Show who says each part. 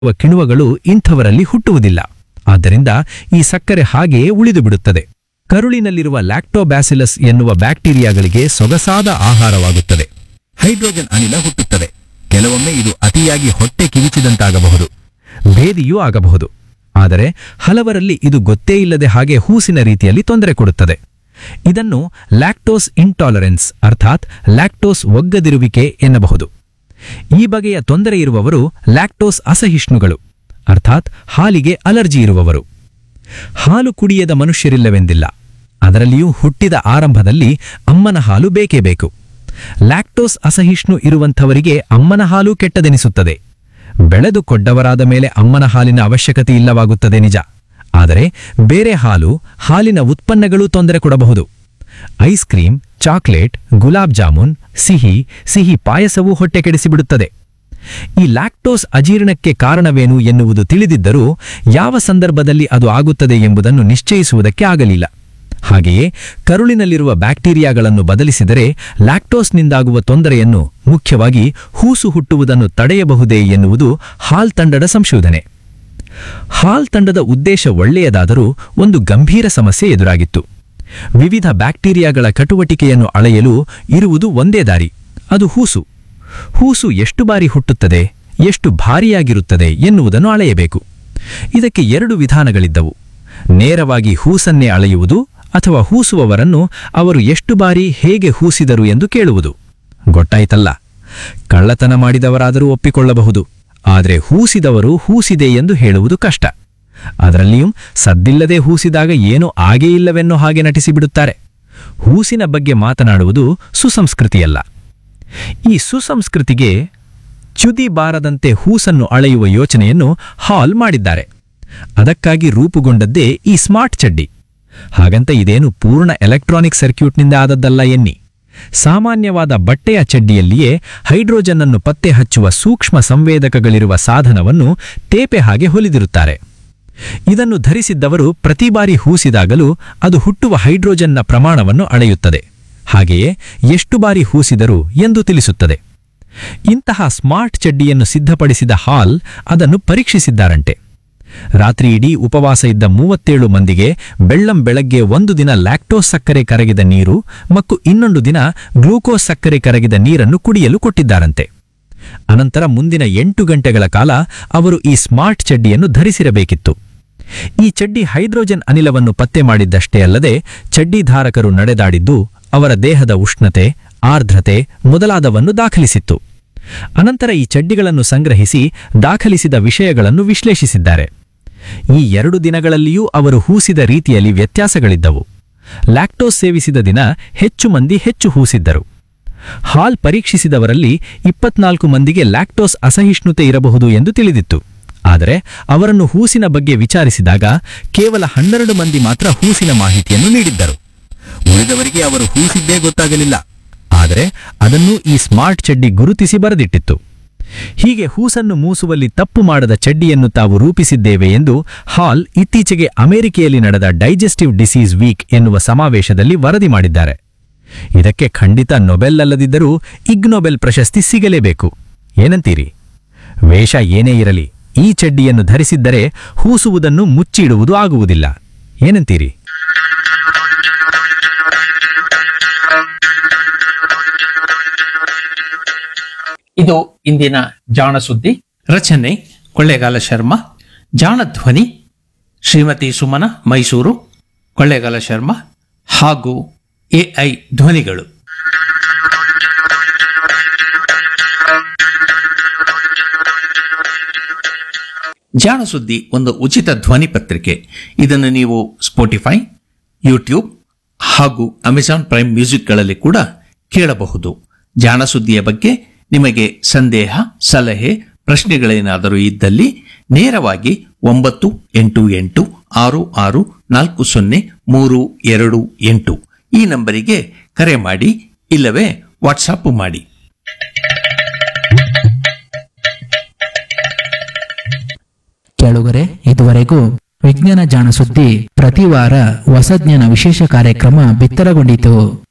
Speaker 1: ಇರುವ ಕಿಣ್ವಗಳು ಇಂಥವರಲ್ಲಿ ಹುಟ್ಟುವುದಿಲ್ಲ ಆದ್ದರಿಂದ ಈ ಸಕ್ಕರೆ ಹಾಗೆಯೇ ಉಳಿದು ಬಿಡುತ್ತದೆ ಕರುಳಿನಲ್ಲಿರುವ ಲ್ಯಾಕ್ಟೋಬ್ಯಾಸಿಲಸ್ ಎನ್ನುವ ಬ್ಯಾಕ್ಟೀರಿಯಾಗಳಿಗೆ ಸೊಗಸಾದ ಆಹಾರವಾಗುತ್ತದೆ
Speaker 2: ಹೈಡ್ರೋಜನ್ ಅನಿಲ ಹುಟ್ಟುತ್ತದೆ ಕೆಲವೊಮ್ಮೆ ಇದು ಅತಿಯಾಗಿ ಹೊಟ್ಟೆ ಕಿವಿಚಿದಂತಾಗಬಹುದು
Speaker 1: ಭೇದಿಯೂ ಆಗಬಹುದು ಆದರೆ ಹಲವರಲ್ಲಿ ಇದು ಗೊತ್ತೇ ಇಲ್ಲದೆ ಹಾಗೆ ಹೂಸಿನ ರೀತಿಯಲ್ಲಿ ತೊಂದರೆ ಕೊಡುತ್ತದೆ ಇದನ್ನು ಲ್ಯಾಕ್ಟೋಸ್ ಇಂಟಾಲರೆನ್ಸ್ ಅರ್ಥಾತ್ ಲ್ಯಾಕ್ಟೋಸ್ ಒಗ್ಗದಿರುವಿಕೆ ಎನ್ನಬಹುದು ಈ ಬಗೆಯ ತೊಂದರೆ ಇರುವವರು ಲ್ಯಾಕ್ಟೋಸ್ ಅಸಹಿಷ್ಣುಗಳು ಅರ್ಥಾತ್ ಹಾಲಿಗೆ ಅಲರ್ಜಿ ಇರುವವರು ಹಾಲು ಕುಡಿಯದ ಮನುಷ್ಯರಿಲ್ಲವೆಂದಿಲ್ಲ ಅದರಲ್ಲಿಯೂ ಹುಟ್ಟಿದ ಆರಂಭದಲ್ಲಿ ಅಮ್ಮನ ಹಾಲು ಬೇಕೇ ಬೇಕು ಲ್ಯಾಕ್ಟೋಸ್ ಅಸಹಿಷ್ಣು ಇರುವಂಥವರಿಗೆ ಅಮ್ಮನ ಹಾಲು ಕೆಟ್ಟದೆನಿಸುತ್ತದೆ ಬೆಳೆದು ಕೊಡ್ಡವರಾದ ಮೇಲೆ ಅಮ್ಮನ ಹಾಲಿನ ಅವಶ್ಯಕತೆ ಇಲ್ಲವಾಗುತ್ತದೆ ನಿಜ ಆದರೆ ಬೇರೆ ಹಾಲು ಹಾಲಿನ ಉತ್ಪನ್ನಗಳು ತೊಂದರೆ ಕೊಡಬಹುದು ice cream chocolate gulab jamun ಸಿಹಿ ಸಿಹಿ ಪಾಯಸವೂ ಹೊಟ್ಟೆ ಕೆಡಿಸಿಬಿಡುತ್ತದೆ ಈ ಲ್ಯಾಕ್ಟೋಸ್ ಅಜೀರ್ಣಕ್ಕೆ ಕಾರಣವೇನು ಎನ್ನುವುದು ತಿಳಿದಿದ್ದರೂ ಯಾವ ಸಂದರ್ಭದಲ್ಲಿ ಅದು ಆಗುತ್ತದೆ ಎಂಬುದನ್ನು ನಿಶ್ಚಯಿಸುವುದಕ್ಕೆ ಆಗಲಿಲ್ಲ ಹಾಗೆಯೇ ಕರುಳಿನಲ್ಲಿರುವ ಬ್ಯಾಕ್ಟೀರಿಯಾಗಳನ್ನು ಬದಲಿಸಿದರೆ ಲ್ಯಾಕ್ಟೋಸ್ನಿಂದಾಗುವ ತೊಂದರೆಯನ್ನು ಮುಖ್ಯವಾಗಿ ಹೂಸು ಹುಟ್ಟುವುದನ್ನು ತಡೆಯಬಹುದೇ ಎನ್ನುವುದು ಹಾಲ್ ತಂಡದ ಸಂಶೋಧನೆ ಹಾಲ್ ತಂಡದ ಉದ್ದೇಶ ಒಳ್ಳೆಯದಾದರೂ ಒಂದು ಗಂಭೀರ ಸಮಸ್ಯೆ ಎದುರಾಗಿತ್ತು ವಿವಿಧ ಬ್ಯಾಕ್ಟೀರಿಯಾಗಳ ಚಟುವಟಿಕೆಯನ್ನು ಅಳೆಯಲು ಇರುವುದು ಒಂದೇ ದಾರಿ ಅದು ಹೂಸು ಹೂಸು ಎಷ್ಟು ಬಾರಿ ಹುಟ್ಟುತ್ತದೆ ಎಷ್ಟು ಭಾರಿಯಾಗಿರುತ್ತದೆ ಎನ್ನುವುದನ್ನು ಅಳೆಯಬೇಕು ಇದಕ್ಕೆ ಎರಡು ವಿಧಾನಗಳಿದ್ದವು ನೇರವಾಗಿ ಹೂಸನ್ನೇ ಅಳೆಯುವುದು ಅಥವಾ ಹೂಸುವವರನ್ನು ಅವರು ಎಷ್ಟು ಬಾರಿ ಹೇಗೆ ಹೂಸಿದರು ಎಂದು ಕೇಳುವುದು ಗೊತ್ತಾಯ್ತಲ್ಲ ಕಳ್ಳತನ ಮಾಡಿದವರಾದರೂ ಒಪ್ಪಿಕೊಳ್ಳಬಹುದು ಆದರೆ ಹೂಸಿದವರು ಹೂಸಿದೆ ಎಂದು ಹೇಳುವುದು ಕಷ್ಟ ಅದರಲ್ಲಿಯೂ ಸದ್ದಿಲ್ಲದೆ ಹೂಸಿದಾಗ ಏನೂ ಆಗೇ ಇಲ್ಲವೆನ್ನೋ ಹಾಗೆ ನಟಿಸಿಬಿಡುತ್ತಾರೆ ಹೂಸಿನ ಬಗ್ಗೆ ಮಾತನಾಡುವುದು ಸುಸಂಸ್ಕೃತಿಯಲ್ಲ ಈ ಸುಸಂಸ್ಕೃತಿಗೆ ಚ್ಯುತಿ ಬಾರದಂತೆ ಹೂಸನ್ನು ಅಳೆಯುವ ಯೋಚನೆಯನ್ನು ಹಾಲ್ ಮಾಡಿದ್ದಾರೆ ಅದಕ್ಕಾಗಿ ರೂಪುಗೊಂಡದ್ದೇ ಈ ಸ್ಮಾರ್ಟ್ ಚಡ್ಡಿ ಹಾಗಂತ ಇದೇನು ಪೂರ್ಣ ಎಲೆಕ್ಟ್ರಾನಿಕ್ ಸರ್ಕ್ಯೂಟ್ನಿಂದ ಆದದ್ದಲ್ಲ ಎನ್ನಿ ಸಾಮಾನ್ಯವಾದ ಬಟ್ಟೆಯ ಚಡ್ಡಿಯಲ್ಲಿಯೇ ಹೈಡ್ರೋಜನ್ ಅನ್ನು ಪತ್ತೆ ಹಚ್ಚುವ ಸೂಕ್ಷ್ಮ ಸಂವೇದಕಗಳಿರುವ ಸಾಧನವನ್ನು ತೇಪೆ ಹಾಗೆ ಹೊಲಿದಿರುತ್ತಾರೆ ಇದನ್ನು ಧರಿಸಿದ್ದವರು ಪ್ರತಿ ಬಾರಿ ಹೂಸಿದಾಗಲೂ ಅದು ಹುಟ್ಟುವ ಹೈಡ್ರೋಜನ್ನ ಪ್ರಮಾಣವನ್ನು ಅಳೆಯುತ್ತದೆ ಹಾಗೆಯೇ ಎಷ್ಟು ಬಾರಿ ಹೂಸಿದರು ಎಂದು ತಿಳಿಸುತ್ತದೆ ಇಂತಹ ಸ್ಮಾರ್ಟ್ ಚಡ್ಡಿಯನ್ನು ಸಿದ್ಧಪಡಿಸಿದ ಹಾಲ್ ಅದನ್ನು ಪರೀಕ್ಷಿಸಿದ್ದಾರಂತೆ ರಾತ್ರಿ ಇಡೀ ಉಪವಾಸ ಇದ್ದ ಮೂವತ್ತೇಳು ಮಂದಿಗೆ ಬೆಳ್ಳಂ ಬೆಳಗ್ಗೆ ಒಂದು ದಿನ ಲ್ಯಾಕ್ಟೋಸ್ ಸಕ್ಕರೆ ಕರಗಿದ ನೀರು ಮತ್ತು ಇನ್ನೊಂದು ದಿನ ಗ್ಲೂಕೋಸ್ ಸಕ್ಕರೆ ಕರಗಿದ ನೀರನ್ನು ಕುಡಿಯಲು ಕೊಟ್ಟಿದ್ದಾರಂತೆ ಅನಂತರ ಮುಂದಿನ ಎಂಟು ಗಂಟೆಗಳ ಕಾಲ ಅವರು ಈ ಸ್ಮಾರ್ಟ್ ಚಡ್ಡಿಯನ್ನು ಧರಿಸಿರಬೇಕಿತ್ತು ಈ ಚಡ್ಡಿ ಹೈಡ್ರೋಜನ್ ಅನಿಲವನ್ನು ಪತ್ತೆ ಮಾಡಿದ್ದಷ್ಟೇ ಅಲ್ಲದೆ ಚಡ್ಡಿಧಾರಕರು ನಡೆದಾಡಿದ್ದು ಅವರ ದೇಹದ ಉಷ್ಣತೆ ಆರ್ದ್ರತೆ ಮೊದಲಾದವನ್ನು ದಾಖಲಿಸಿತ್ತು ಅನಂತರ ಈ ಚಡ್ಡಿಗಳನ್ನು ಸಂಗ್ರಹಿಸಿ ದಾಖಲಿಸಿದ ವಿಷಯಗಳನ್ನು ವಿಶ್ಲೇಷಿಸಿದ್ದಾರೆ ಈ ಎರಡು ದಿನಗಳಲ್ಲಿಯೂ ಅವರು ಹೂಸಿದ ರೀತಿಯಲ್ಲಿ ವ್ಯತ್ಯಾಸಗಳಿದ್ದವು ಲ್ಯಾಕ್ಟೋಸ್ ಸೇವಿಸಿದ ದಿನ ಹೆಚ್ಚು ಮಂದಿ ಹೆಚ್ಚು ಹೂಸಿದ್ದರು ಹಾಲ್ ಪರೀಕ್ಷಿಸಿದವರಲ್ಲಿ ಇಪ್ಪತ್ನಾಲ್ಕು ಮಂದಿಗೆ ಲ್ಯಾಕ್ಟೋಸ್ ಅಸಹಿಷ್ಣುತೆ ಇರಬಹುದು ಎಂದು ತಿಳಿದಿತ್ತು ಆದರೆ ಅವರನ್ನು ಹೂಸಿನ ಬಗ್ಗೆ ವಿಚಾರಿಸಿದಾಗ ಕೇವಲ ಹನ್ನೆರಡು ಮಂದಿ ಮಾತ್ರ ಹೂಸಿನ ಮಾಹಿತಿಯನ್ನು ನೀಡಿದ್ದರು
Speaker 2: ಉಳಿದವರಿಗೆ ಅವರು ಹೂಸಿದ್ದೇ ಗೊತ್ತಾಗಲಿಲ್ಲ
Speaker 1: ಆದರೆ ಅದನ್ನು ಈ ಸ್ಮಾರ್ಟ್ ಚಡ್ಡಿ ಗುರುತಿಸಿ ಬರೆದಿಟ್ಟಿತ್ತು ಹೀಗೆ ಹೂಸನ್ನು ಮೂಸುವಲ್ಲಿ ತಪ್ಪು ಮಾಡದ ಚಡ್ಡಿಯನ್ನು ತಾವು ರೂಪಿಸಿದ್ದೇವೆ ಎಂದು ಹಾಲ್ ಇತ್ತೀಚೆಗೆ ಅಮೆರಿಕೆಯಲ್ಲಿ ನಡೆದ ಡೈಜೆಸ್ಟಿವ್ ಡಿಸೀಸ್ ವೀಕ್ ಎನ್ನುವ ಸಮಾವೇಶದಲ್ಲಿ ವರದಿ ಮಾಡಿದ್ದಾರೆ ಇದಕ್ಕೆ ಖಂಡಿತ ನೊಬೆಲ್ ಅಲ್ಲದಿದ್ದರೂ ಇಗ್ ನೊಬೆಲ್ ಪ್ರಶಸ್ತಿ ಸಿಗಲೇಬೇಕು ಏನಂತೀರಿ ವೇಷ ಏನೇ ಇರಲಿ ಈ ಚಡ್ಡಿಯನ್ನು ಧರಿಸಿದ್ದರೆ ಹೂಸುವುದನ್ನು ಮುಚ್ಚಿಡುವುದು ಆಗುವುದಿಲ್ಲ ಏನಂತೀರಿ
Speaker 3: ಇದು ಇಂದಿನ ಜಾಣ ಸುದ್ದಿ ರಚನೆ ಕೊಳ್ಳೇಗಾಲ ಶರ್ಮಾ ಜಾಣ ಧ್ವನಿ ಶ್ರೀಮತಿ ಸುಮನ ಮೈಸೂರು ಕೊಳ್ಳೇಗಾಲ ಶರ್ಮಾ ಹಾಗೂ ಎಐ ಧ್ವನಿಗಳು ಜಾಣ ಸುದ್ದಿ ಒಂದು ಉಚಿತ ಧ್ವನಿ ಪತ್ರಿಕೆ ಇದನ್ನು ನೀವು ಸ್ಪೋಟಿಫೈ ಯೂಟ್ಯೂಬ್ ಹಾಗೂ ಅಮೆಜಾನ್ ಪ್ರೈಮ್ ಮ್ಯೂಸಿಕ್ಗಳಲ್ಲಿ ಕೂಡ ಕೇಳಬಹುದು ಜಾಣ ಸುದ್ದಿಯ ಬಗ್ಗೆ ನಿಮಗೆ ಸಂದೇಹ ಸಲಹೆ ಪ್ರಶ್ನೆಗಳೇನಾದರೂ ಇದ್ದಲ್ಲಿ ನೇರವಾಗಿ ಒಂಬತ್ತು ಎಂಟು ಎಂಟು ಆರು ಆರು ನಾಲ್ಕು ಸೊನ್ನೆ ಮೂರು ಎರಡು ಎಂಟು ಈ ನಂಬರಿಗೆ ಕರೆ ಮಾಡಿ ಇಲ್ಲವೇ ವಾಟ್ಸಾಪ್ ಮಾಡಿ
Speaker 4: ಕೇಳುಗರೆ ಇದುವರೆಗೂ ವಿಜ್ಞಾನ ಜಾಣ ಸುದ್ದಿ ಪ್ರತಿ ವಾರ ಹೊಸ ಜ್ಞಾನ ವಿಶೇಷ ಕಾರ್ಯಕ್ರಮ ಬಿತ್ತರಗೊಂಡಿತು